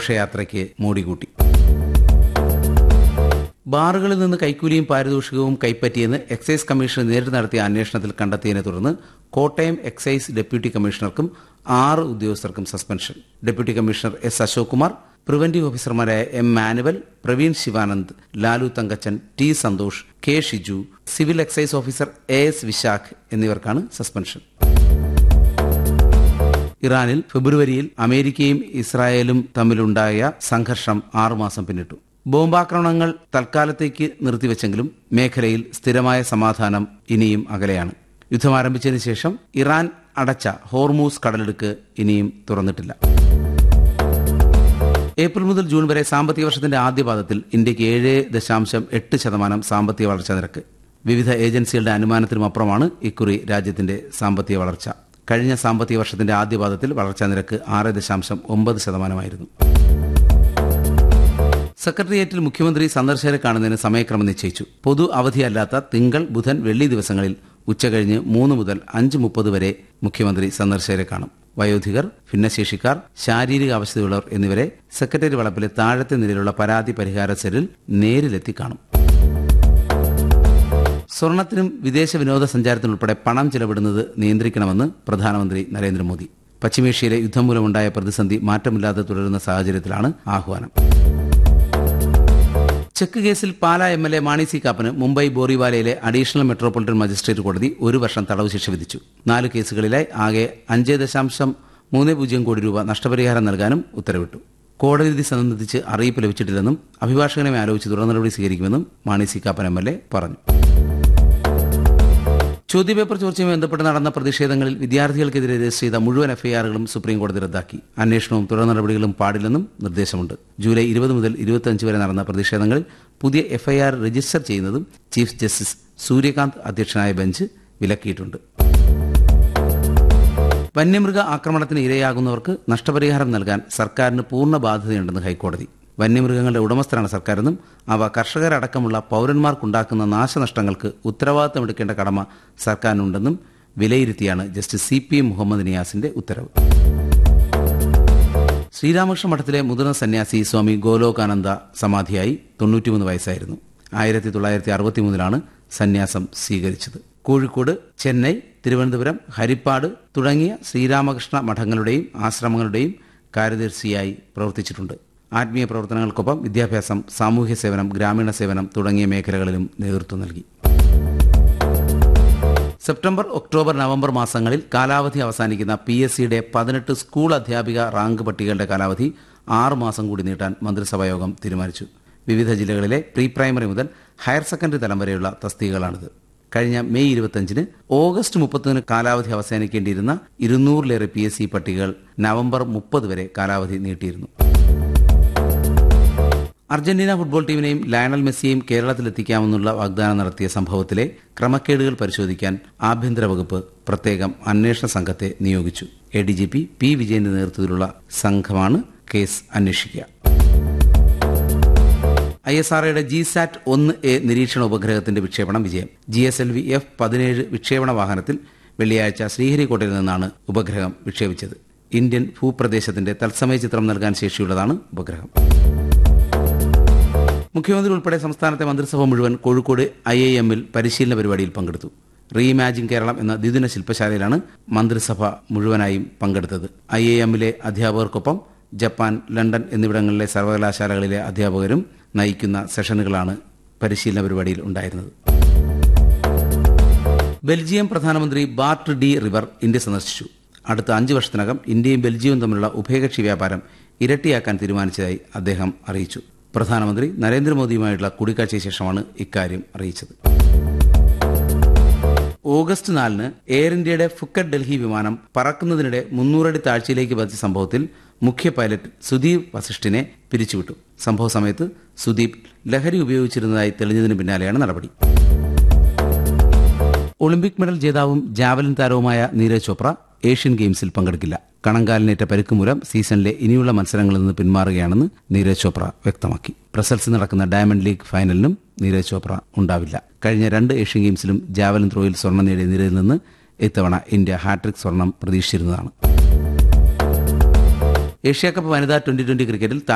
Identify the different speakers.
Speaker 1: ഘോഷയാത്രയ്ക്ക് മോടി കൂട്ടി ബാറുകളിൽ നിന്ന് കൈക്കൂലിയും പാരിതോഷികവും കൈപ്പറ്റിയെന്ന് excise commission നേരിട്ട് നടത്തിയ അന്വേഷണത്തിൽ കണ്ടെത്തിയതിനെ തുടർന്ന് കോട്ടയം എക്സൈസ് ഡെപ്യൂട്ടി കമ്മീഷണർക്കും ആറ് ഉദ്യോഗസ്ഥർക്കും suspension deputy commissioner S Ashok Kumar preventive ഓഫീസർമാരായ M Manuel Praveen Sivanand Lalu Thankachan T Santhosh K Shiju civil excise officer A S Vishakh എന്നിവർക്കാണ് സസ്പെൻഷൻ ഇറാനിൽ ഫെബ്രുവരിയിൽ അമേരിക്കയും ഇസ്രായേലും തമ്മിലുണ്ടായ സംഘർഷം ആറുമാസം പിന്നിട്ടു ബോംബാക്രമണങ്ങൾ തൽക്കാലത്തേക്ക് നിർത്തിവെച്ചെങ്കിലും മേഖലയിൽ സ്ഥിരമായ സമാധാനം ഇനിയും അകലെയാണ് യുദ്ധം ആരംഭിച്ചതിന് ശേഷം ഇറാൻ അടച്ച ഹോർമൂസ് കടലിടുക്ക് ഇനിയും തുറന്നിട്ടില്ല ഏപ്രിൽ മുതൽ ജൂൺ വരെ സാമ്പത്തിക വർഷത്തിന്റെ ആദ്യപാദത്തിൽ ഇന്ത്യക്ക് ഏഴ് ദശാംശം എട്ട് ശതമാനം സാമ്പത്തിക വളർച്ചാ നിരക്ക് വിവിധ ഏജൻസികളുടെ അനുമാനത്തിനും അപ്പുറമാണ് ഇക്കുറി രാജ്യത്തിന്റെ സാമ്പത്തിക വളർച്ച കഴിഞ്ഞ സാമ്പത്തിക വർഷത്തിന്റെ ആദ്യപാദത്തിൽ വളർച്ചാ നിരക്ക് ആറ് ദശാംശം ഒമ്പത് ശതമാനമായിരുന്നു സെക്രട്ടേറിയറ്റിൽ മുഖ്യമന്ത്രി സന്ദർശകരെ കാണുന്നതിന് സമയക്രമം നിശ്ചയിച്ചു പൊതു അവധിയല്ലാത്ത തിങ്കൾ ബുധൻ വെള്ളി ദിവസങ്ങളിൽ ഉച്ചകഴിഞ്ഞ് മൂന്ന് മുതൽ അഞ്ച് മുപ്പത് വരെ മുഖ്യമന്ത്രി സന്ദർശകരെ കാണും വയോധികർ ഭിന്നശേഷിക്കാർ ശാരീരിക അവസ്ഥയുള്ളവർ എന്നിവരെ സെക്രട്ടേറിയറ്റ് വളപ്പിലെ താഴത്തെ നിലയിലുള്ള പരാതി പരിഹാര സെല്ലിൽ നേരിലെത്തി കാണും സ്വർണത്തിനും വിദേശ വിനോദസഞ്ചാരത്തിനും ഉൾപ്പെടെ പണം ചെലവിടുന്നത് നിയന്ത്രിക്കണമെന്ന് പ്രധാനമന്ത്രി നരേന്ദ്രമോദി പശ്ചിമേഷ്യയിലെ യുദ്ധം മൂലമുണ്ടായ പ്രതിസന്ധി മാറ്റമില്ലാതെ തുടരുന്ന സാഹചര്യത്തിലാണ് ആഹ്വാനം ചെക്ക് കേസിൽ Pala M L A Mani C കാപ്പന് മുംബൈ ബോറിവാലയിലെ അഡീഷണൽ മെട്രോപൊളിറ്റൻ മജിസ്ട്രേറ്റ് കോടതി ഒരു വർഷം തടവ് ശിക്ഷ വിധിച്ചു നാല് കേസുകളിലായി ആകെ അഞ്ച് ദശാംശം മൂന്ന് പൂജ്യം കോടി രൂപ നഷ്ടപരിഹാരം നൽകാനും ഉത്തരവിട്ടു കോടതി വിധി സംബന്ധിച്ച് അറിയിപ്പ് ലഭിച്ചിട്ടില്ലെന്നും അഭിഭാഷകനെ ആലോചിച്ച് തുടർ നടപടി സ്വീകരിക്കുമെന്നും Mani C Kappan M L A പറഞ്ഞു ചോദ്യപേപ്പർ ചോർച്ചയുമായി ബന്ധപ്പെട്ട് നടന്ന പ്രതിഷേധങ്ങളിൽ വിദ്യാർത്ഥികൾക്കെതിരെ രജിസ്റ്റർ ചെയ്ത മുഴുവൻ എഫ്ഐആറുകളും സുപ്രീം കോടതി റദ്ദാക്കി അന്വേഷണവും തുടർ നടപടികളും പാടില്ലെന്നും നിർദ്ദേശമുണ്ട് ജൂലൈ ഇരുപത് മുതൽ ഇരുപത്തിയഞ്ച് വരെ നടന്ന പ്രതിഷേധങ്ങളിൽ പുതിയ എഫ്ഐആർ രജിസ്റ്റർ ചെയ്യുന്നതും ചീഫ് ജസ്റ്റിസ് സൂര്യകാന്ത് അധ്യക്ഷനായ ബെഞ്ച് വിലക്കിയിട്ടുണ്ട് വന്യമൃഗ ആക്രമണത്തിന് ഇരയാകുന്നവർക്ക് നഷ്ടപരിഹാരം നൽകാൻ സർക്കാരിന് പൂർണ്ണ ബാധ്യതയുണ്ടെന്ന് ഹൈക്കോടതി വന്യമൃഗങ്ങളുടെ ഉടമസ്ഥരാണ് സർക്കാരെന്നും അവ കർഷകരടക്കമുള്ള പൌരന്മാർക്കുണ്ടാക്കുന്ന നാശനഷ്ടങ്ങൾക്ക് ഉത്തരവാദിത്തമെടുക്കേണ്ട കടമ സർക്കാരിനുണ്ടെന്നും വിലയിരുത്തിയാണ് ജസ്റ്റിസ് സി പി മുഹമ്മദ് നിയാസിന്റെ ഉത്തരവ് ശ്രീരാമകൃഷ്ണ മഠത്തിലെ മുതിർന്ന സന്യാസി സ്വാമി ഗോലോകാനന്ദ സമാധിയായി തൊണ്ണൂറ്റിമൂന്ന് വയസ്സായിരുന്നു ആയിരത്തി തൊള്ളായിരത്തി അറുപത്തിമൂന്നിലാണ് സന്യാസം സ്വീകരിച്ചത് കോഴിക്കോട് ചെന്നൈ തിരുവനന്തപുരം ഹരിപ്പാട് തുടങ്ങിയ ശ്രീരാമകൃഷ്ണ മഠങ്ങളുടെയും ആശ്രമങ്ങളുടെയും കാര്യദർശിയായി പ്രവർത്തിച്ചിട്ടുണ്ട് ആത്മീയ പ്രവർത്തനങ്ങൾക്കൊപ്പം വിദ്യാഭ്യാസം സാമൂഹ്യ സേവനം ഗ്രാമീണ സേവനം തുടങ്ങിയ മേഖലകളിലും നേതൃത്വം നൽകി സെപ്റ്റംബർ ഒക്ടോബർ നവംബർ മാസങ്ങളിൽ കാലാവധി അവസാനിക്കുന്ന പി എസ് സിയുടെ പതിനെട്ട് സ്കൂൾ അധ്യാപിക റാങ്ക് പട്ടികകളുടെ കാലാവധി ആറ് മാസം കൂടി നീട്ടാൻ മന്ത്രിസഭായോഗം തീരുമാനിച്ചു വിവിധ ജില്ലകളിലെ പ്രീ പ്രൈമറി മുതൽ ഹയർ സെക്കൻഡറി തലം വരെയുള്ള തസ്തികകളാണിത് കഴിഞ്ഞ മെയ് ഇരുപത്തിയഞ്ചിന് ഓഗസ്റ്റ് മുപ്പത്തൊന്നിന് കാലാവധി അവസാനിക്കേണ്ടിയിരുന്ന ഇരുന്നൂറിലേറെ പി എസ് സി പട്ടികകൾ നവംബർ മുപ്പത് വരെ കാലാവധി നീട്ടിയിരുന്നു അർജന്റീന ഫുട്ബോൾ ടീമിനെയും ലയണൽ മെസ്സിയെയും കേരളത്തിലെത്തിക്കാമെന്നുള്ള വാഗ്ദാനം നടത്തിയ സംഭവത്തിലെ ക്രമക്കേടുകൾ പരിശോധിക്കാൻ ആഭ്യന്തര വകുപ്പ് പ്രത്യേകം അന്വേഷണ സംഘത്തെ നിയോഗിച്ചു A D G P P വിജയന്റെ നേതൃത്വത്തിലുള്ള സംഘമാണ് കേസ് അന്വേഷിക്കുക ഐ എസ് ആർഒയുടെ ജി സാറ്റ് ഒന്ന് എ നിരീക്ഷണ ഉപഗ്രഹത്തിന്റെ വിക്ഷേപണം വിജയം G S L V F പതിനേഴ് വിക്ഷേപണ വാഹനത്തിൽ വെള്ളിയാഴ്ച ശ്രീഹരിക്കോട്ടയിൽ നിന്നാണ് ഉപഗ്രഹം വിക്ഷേപിച്ചത് ഇന്ത്യൻ ഭൂപ്രദേശത്തിന്റെ തത്സമയ ചിത്രം നൽകാൻ ശേഷിയുള്ളതാണ് ഉപഗ്രഹം മുഖ്യമന്ത്രി ഉൾപ്പെടെ സംസ്ഥാനത്തെ മന്ത്രിസഭ മുഴുവൻ കോഴിക്കോട് ഐ ഐ എമ്മിൽ പരിശീലന പരിപാടിയിൽ പങ്കെടുത്തു റീഇമാജിൻ കേരളം എന്ന ദ്വിദിന ശില്പശാലയിലാണ് മന്ത്രിസഭ മുഴുവനായും പങ്കെടുത്തത് ഐ ഐ എമ്മിലെ അധ്യാപകർക്കൊപ്പം ജപ്പാൻ ലണ്ടൻ എന്നിവിടങ്ങളിലെ സർവകലാശാലകളിലെ അധ്യാപകരും നയിക്കുന്ന സെഷനുകളാണ് പരിശീലന പരിപാടിയിൽ ഉണ്ടായിരുന്നത് ബെൽജിയം പ്രധാനമന്ത്രി ബാർട്ട് ഡി റിവർ ഇന്ത്യ സന്ദർശിച്ചു അടുത്ത അഞ്ച് വർഷത്തിനകം ഇന്ത്യയും ബെൽജിയവും തമ്മിലുള്ള ഉഭയകക്ഷി വ്യാപാരം ഇരട്ടിയാക്കാൻ തീരുമാനിച്ചതായി അദ്ദേഹം അറിയിച്ചു പ്രധാനമന്ത്രി നരേന്ദ്രമോദിയുമായുള്ള കൂടിക്കാഴ്ചയ്ക്ക് ശേഷമാണ് ഇക്കാര്യം അറിയിച്ചത് ഓഗസ്റ്റ് നാലിന് എയർ ഇന്ത്യയുടെ ഫുക്കറ്റ് ഡൽഹി വിമാനം പറക്കുന്നതിനിടെ മുന്നൂറടി താഴ്ചയിലേക്ക് പതിച്ച സംഭവത്തിൽ മുഖ്യ പൈലറ്റ് സുദീപ് വസിഷ്ഠിനെ പിരിച്ചുവിട്ടു സംഭവ സമയത്ത് സുദീപ് ലഹരി ഉപയോഗിച്ചിരുന്നതായി തെളിഞ്ഞതിന് പിന്നാലെയാണ് നടപടി ഒളിമ്പിക് മെഡൽ ജേതാവും ജാവലിൻ താരവുമായ നീരജ് ചോപ്ര ഏഷ്യൻ ഗെയിംസിൽ പങ്കെടുക്കില്ല കണങ്കാലിനേറ്റ പരിക്ക് മൂലം സീസണിലെ ഇനിയുള്ള മത്സരങ്ങളിൽ നിന്ന് പിന്മാറുകയാണെന്ന് നീരജ് ചോപ്ര വ്യക്തമാക്കി ബ്രസൽസിൽ നടക്കുന്ന ഡയമണ്ട് ലീഗ് ഫൈനലിനും നീരജ് ചോപ്ര ഉണ്ടാവില്ല കഴിഞ്ഞ രണ്ട് ഏഷ്യൻ ഗെയിംസിലും ജാവലിൻ ത്രോയിൽ സ്വർണം നേടിയ നീരജിൽ നിന്ന് ഇത്തവണ ഇന്ത്യ ഹാട്രിക് സ്വർണം പ്രതീക്ഷിച്ചിരുന്നതാണ് ഏഷ്യാകപ്പ് വനിതാ ട്വന്റി ട്വന്റി ക്രിക്കറ്റിൽ